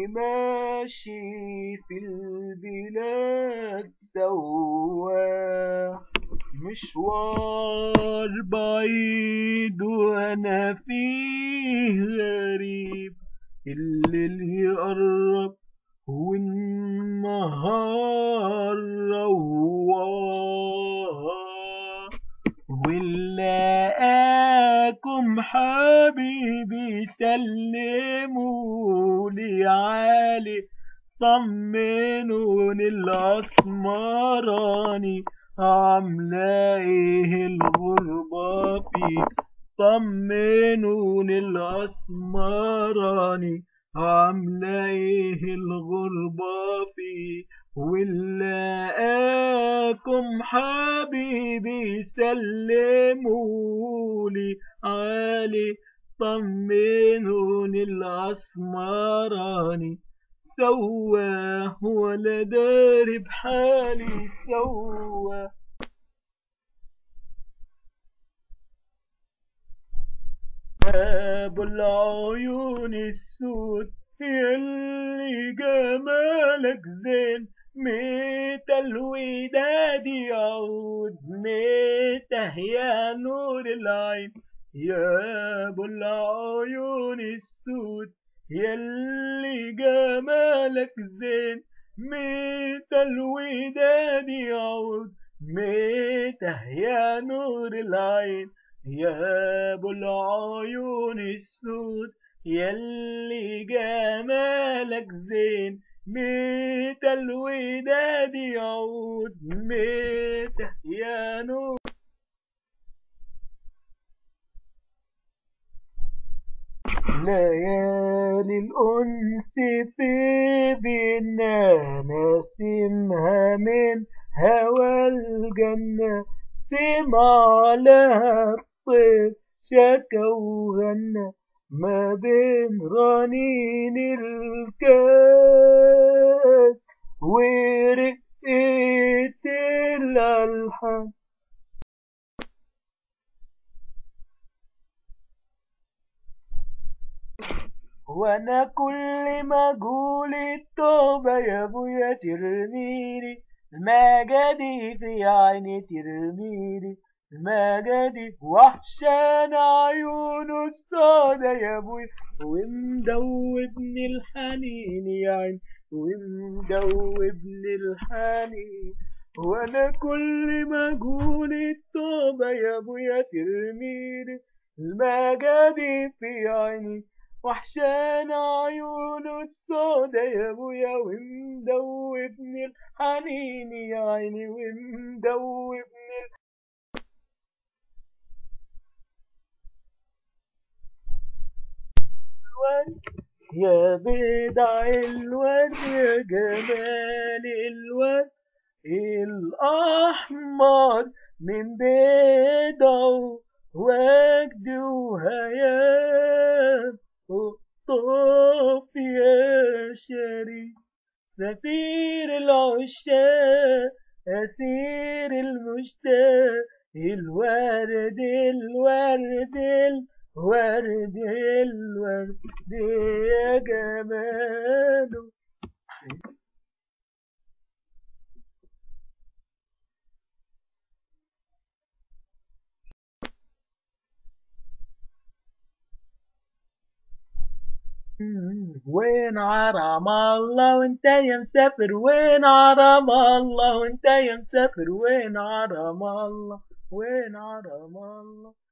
وماشي في البلاد سوا مشوار بعيد وانا فيه غريب الليل يقرب والنهار رواه ونلاقاكم حبيبي سلموا لي علي طمنوني الاسمراني عاملة ايه الغربة فيك طمنوني الاسمراني عاملة ايه الغربة فيك ونلاقاكم حبيبي سلمولي علي طمنوني الاسمراني سوا ولا داري بحالي سوا ابو العيون السود يلي جمالك زين متى الوداد يعود متى يا نور العين يا ابو العيون السود يلي جمالك زين متى الوداد يعود متى يا نور العين يا ابو العيون السود يلي جمالك زين متى الوداد يعود متى يا نور ليالي الأنس في بينا نسمها من هوى الجنة سمع لها الطير شكا وغنى ما بين رنين الكاس ورقة الألحان وانا كل ما اقول التوبة يا ابويا ترميني المجدي في عيني ترميني المجدي وحشان عيونه السودا يا ابويا ومدوبني الحنين يا عين ومدوبني الحنين وانا كل ما اقول التوبة يا ابويا ترميني المجدي في عيني وحشان عيونه السودا يا ابويا ومدوبني الحنين يا عيني ومدوبني الورد يا بدع الورد يا جمال الورد الأحمر من بدعه وجد وهيام طوف يا شريك سفير العشاق أسير المشتاق الورد الورد الورد الورد يا جماله وين عرم الله وانت يا مسافر وين عرم الله وانت يا مسافر وين عرم الله وين عرم الله